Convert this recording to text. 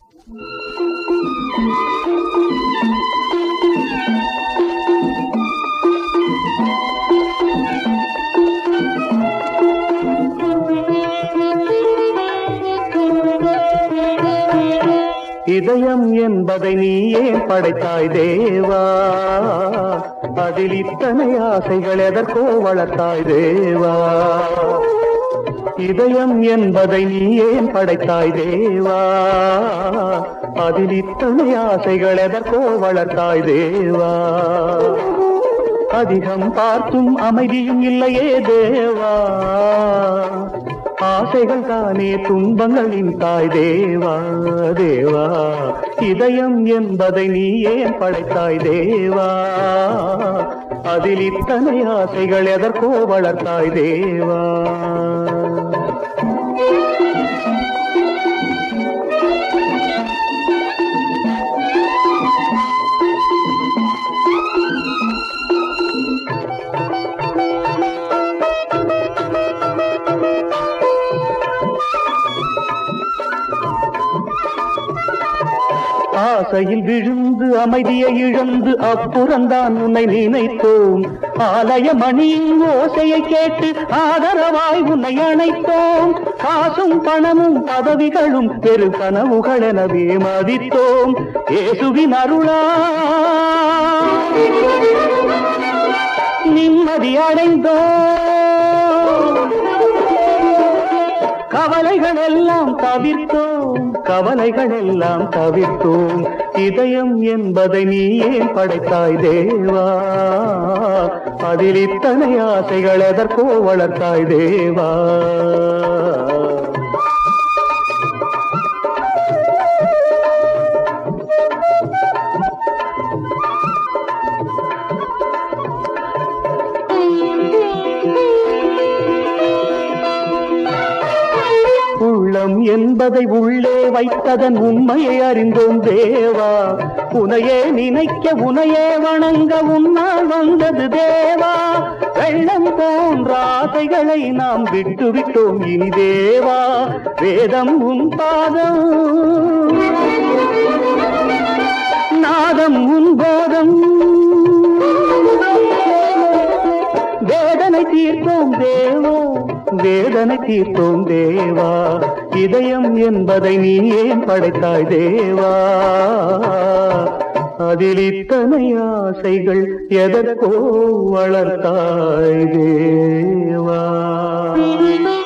இதயம் என்பதை நீ ஏன் படைத்தாய் தேவா அதில் இத்தனை ஆசைகள் எதற்கோ வளர்த்தாய் தேவா இதயம் என்பதை நீ ஏன் படைத்தாய் தேவா அதில் இத்தனை ஆசைகள் எதற்கோ வளர்த்தாய் தேவா அதிகம் பார்த்தும் அமைதியும் இல்லையே தேவா ஆசைகள் தானே துன்பங்களின் தாய் தேவா தேவா இதயம் என்பதை நீ ஏன் படைத்தாய் தேவா அதில் இத்தனை ஆசைகள் எதற்கோ வளர்த்தாய் தேவா ஆசையில் விழுந்து அமைதியை இழந்து அப்புறந்தான் உன்னை நினைத்தோம் ஆலய மணியின் ஓசையை கேட்டு ஆதரவாய் உன்னை அணைத்தோம் காசும் பணமும் பதவிகளும் பெரு கனவுகள் எனவே மதித்தோம் இயேசுவின் அருளா நிம்மதி அடைந்தோம் கவலைகள் எல்லாம் தவிர்த்தோம் கவலைகள் எல்லாம் தவிர்த்தோம் இதயம் என்பதை நீ ஏன் படைத்தாய் தேவா அதில் இத்தனை ஆசைகள் எதற்கோ வளர்த்தாய் தேவா உள்ளம் என்பதை உள்ளே வைத்ததன் உண்மையை அறிந்தோம் தேவா உனையே நினைக்க உனையே வணங்க உன்னால் வந்தது தேவா வெள்ளம் போன்ற ஆசைகளை நாம் விட்டு விட்டோம் இனி தேவா வேதம் உன் பாதம் நாதம் உன் போதம் வேதனை தீர்த்தோம் தேவா வேதனை தீர்த்தோம் தேவா இதயம் என்பதை நீ ஏன் படைத்தாய் தேவா அதில் இத்தனை ஆசைகள் எதற்கோ வளர்த்தாய் தேவா